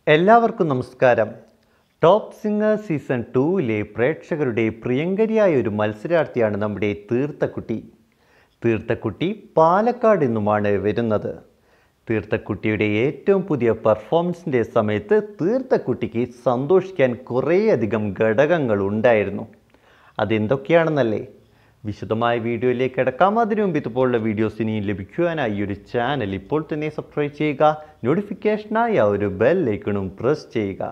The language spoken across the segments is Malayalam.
എല്ലാവർക്കും നമസ്കാരം ടോപ്പ് സിംഗർ സീസൺ ടൂവിലെ പ്രേക്ഷകരുടെ പ്രിയങ്കരിയായ ഒരു മത്സരാർത്ഥിയാണ് നമ്മുടെ തീർത്ഥക്കുട്ടി തീർത്ഥക്കുട്ടി പാലക്കാട് നിന്നുമാണ് വരുന്നത് തീർത്ഥക്കുട്ടിയുടെ ഏറ്റവും പുതിയ പെർഫോമൻസിൻ്റെ സമയത്ത് തീർത്ഥക്കുട്ടിക്ക് സന്തോഷിക്കാൻ കുറേയധികം ഘടകങ്ങൾ ഉണ്ടായിരുന്നു അതെന്തൊക്കെയാണെന്നല്ലേ വിശദമായ വീഡിയോയിലേക്ക് കിടക്കാം അതിനു മുമ്പ് ഇതുപോലുള്ള വീഡിയോസ് ഇനിയും ലഭിക്കുവാനായി ഈ ഒരു ചാനൽ ഇപ്പോൾ തന്നെ സബ്സ്ക്രൈബ് ചെയ്യുക നോട്ടിഫിക്കേഷനായി ആ ഒരു ബെല്ലൈക്കണും പ്രസ് ചെയ്യുക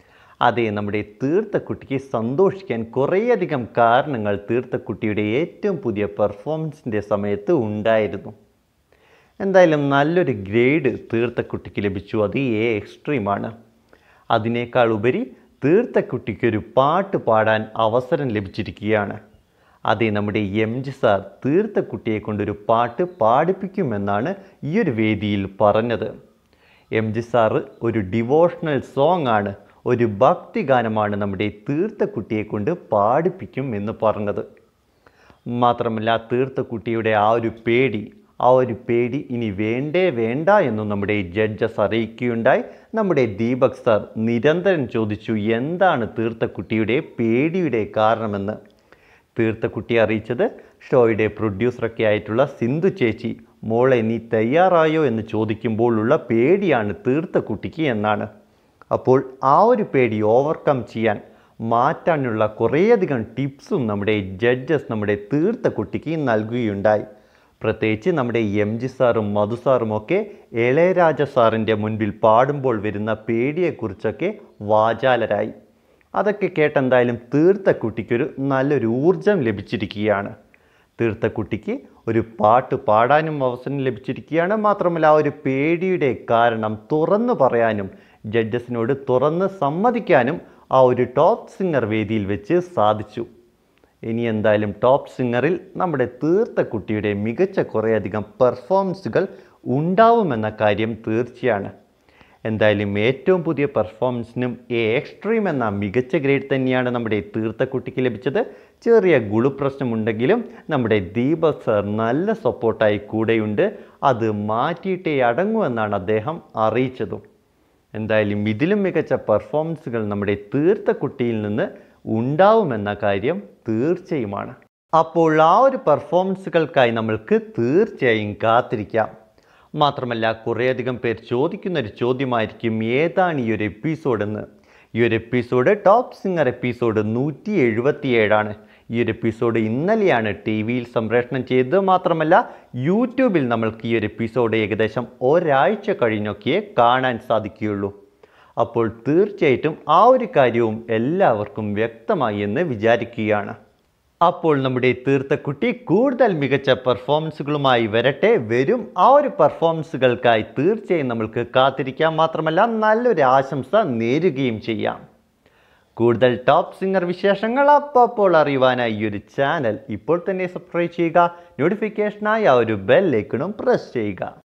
അതെ നമ്മുടെ തീർത്ഥക്കുട്ടിക്ക് സന്തോഷിക്കാൻ കുറേയധികം കാരണങ്ങൾ തീർത്ഥക്കുട്ടിയുടെ ഏറ്റവും പുതിയ പെർഫോമൻസിൻ്റെ സമയത്ത് ഉണ്ടായിരുന്നു എന്തായാലും നല്ലൊരു ഗ്രേഡ് തീർത്ഥക്കുട്ടിക്ക് ലഭിച്ചു അത് എ എക്സ്ട്രീമാണ് അതിനേക്കാൾ ഉപരി തീർത്ഥക്കുട്ടിക്കൊരു പാട്ട് പാടാൻ അവസരം ലഭിച്ചിരിക്കുകയാണ് അതെ നമ്മുടെ എം ജി സാർ തീർത്ഥക്കുട്ടിയെ കൊണ്ടൊരു പാട്ട് പാടിപ്പിക്കുമെന്നാണ് ഈ ഒരു വേദിയിൽ പറഞ്ഞത് എം ജി സാറ് ഒരു ഡിവോഷണൽ സോങ് ആണ് ഒരു ഭക്തിഗാനമാണ് നമ്മുടെ തീർത്ഥക്കുട്ടിയെ കൊണ്ട് പാടിപ്പിക്കും എന്ന് പറഞ്ഞത് മാത്രമല്ല തീർത്ഥക്കുട്ടിയുടെ ആ ഒരു പേടി ആ ഒരു പേടി ഇനി വേണ്ടേ വേണ്ട എന്നും നമ്മുടെ ജഡ്ജസ് അറിയിക്കുകയുണ്ടായി നമ്മുടെ ദീപക് സാർ നിരന്തരം ചോദിച്ചു എന്താണ് തീർത്ഥക്കുട്ടിയുടെ പേടിയുടെ കാരണമെന്ന് തീർത്ഥക്കുട്ടിയെ അറിയിച്ചത് ഷോയുടെ പ്രൊഡ്യൂസറൊക്കെ ആയിട്ടുള്ള സിന്ധു ചേച്ചി മോളെ നീ തയ്യാറായോ എന്ന് ചോദിക്കുമ്പോഴുള്ള പേടിയാണ് തീർത്ഥക്കുട്ടിക്ക് എന്നാണ് അപ്പോൾ ആ ഒരു പേടി ഓവർകം ചെയ്യാൻ മാറ്റാനുള്ള കുറേയധികം ടിപ്സും നമ്മുടെ ജഡ്ജസ് നമ്മുടെ തീർത്ഥക്കുട്ടിക്ക് നൽകുകയുണ്ടായി പ്രത്യേകിച്ച് നമ്മുടെ എം ജി സാറും മധു സാറും ഒക്കെ ഇളയരാജ സാറിൻ്റെ മുൻപിൽ പാടുമ്പോൾ വരുന്ന പേടിയെക്കുറിച്ചൊക്കെ വാചാലരായി അതൊക്കെ കേട്ടെന്തായാലും തീർത്ഥക്കുട്ടിക്കൊരു നല്ലൊരു ഊർജം ലഭിച്ചിരിക്കുകയാണ് തീർത്ഥക്കുട്ടിക്ക് ഒരു പാട്ട് പാടാനും അവസരം ലഭിച്ചിരിക്കുകയാണ് മാത്രമല്ല ആ ഒരു പേടിയുടെ കാരണം തുറന്നു പറയാനും ജഡ്ജസിനോട് തുറന്ന് സമ്മതിക്കാനും ആ ഒരു ടോപ്പ് സിംഗർ വേദിയിൽ വെച്ച് സാധിച്ചു ഇനി എന്തായാലും ടോപ്പ് സിംഗറിൽ നമ്മുടെ തീർത്ഥക്കുട്ടിയുടെ മികച്ച കുറേയധികം പെർഫോമൻസുകൾ ഉണ്ടാവുമെന്ന കാര്യം തീർച്ചയാണ് എന്തായാലും ഏറ്റവും പുതിയ പെർഫോമൻസിനും എ എക്സ്ട്രീം എന്ന മികച്ച ഗ്രേഡ് തന്നെയാണ് നമ്മുടെ തീർത്ഥക്കുട്ടിക്ക് ലഭിച്ചത് ചെറിയ ഗുളുപ്രശ്നമുണ്ടെങ്കിലും നമ്മുടെ ദീപക് സർ നല്ല സപ്പോർട്ടായി കൂടെയുണ്ട് അത് മാറ്റിയിട്ടേ അടങ്ങൂ എന്നാണ് അദ്ദേഹം അറിയിച്ചതും എന്തായാലും ഇതിലും മികച്ച പെർഫോമൻസുകൾ നമ്മുടെ തീർത്ഥക്കുട്ടിയിൽ നിന്ന് ഉണ്ടാവുമെന്ന കാര്യം തീർച്ചയുമാണ് അപ്പോൾ ആ ഒരു പെർഫോമൻസുകൾക്കായി നമ്മൾക്ക് തീർച്ചയായും കാത്തിരിക്കാം മാത്രമല്ല കുറേയധികം പേർ ചോദിക്കുന്ന ഒരു ചോദ്യമായിരിക്കും ഏതാണ് ഈ ഒരു എപ്പിസോഡ് എന്ന് ഈ ഒരു എപ്പിസോഡ് ടോപ്പ് സിംഗർ എപ്പിസോഡ് നൂറ്റി എഴുപത്തിയേഴാണ് ഈ ഒരു എപ്പിസോഡ് ഇന്നലെയാണ് ടി വിയിൽ സംപ്രേഷണം ചെയ്തത് മാത്രമല്ല യൂട്യൂബിൽ നമ്മൾക്ക് ഈ ഒരു എപ്പിസോഡ് ഏകദേശം ഒരാഴ്ച കഴിഞ്ഞൊക്കെ കാണാൻ സാധിക്കുകയുള്ളൂ അപ്പോൾ തീർച്ചയായിട്ടും ആ ഒരു കാര്യവും എല്ലാവർക്കും വ്യക്തമായി എന്ന് വിചാരിക്കുകയാണ് അപ്പോൾ നമ്മുടെ തീർത്ഥക്കുട്ടി കൂടുതൽ മികച്ച പെർഫോമൻസുകളുമായി വരട്ടെ വരും ആ ഒരു പെർഫോമൻസുകൾക്കായി തീർച്ചയായും നമ്മൾക്ക് കാത്തിരിക്കാം മാത്രമല്ല നല്ലൊരു ആശംസ നേരുകയും ചെയ്യാം കൂടുതൽ ടോപ്പ് സിംഗർ വിശേഷങ്ങൾ അപ്പോൾ അറിയുവാനായി ഈ ഒരു ചാനൽ ഇപ്പോൾ തന്നെ സബ്സ്ക്രൈബ് ചെയ്യുക നോട്ടിഫിക്കേഷനായി ആ ഒരു ബെൽ ഐക്കണും പ്രസ് ചെയ്യുക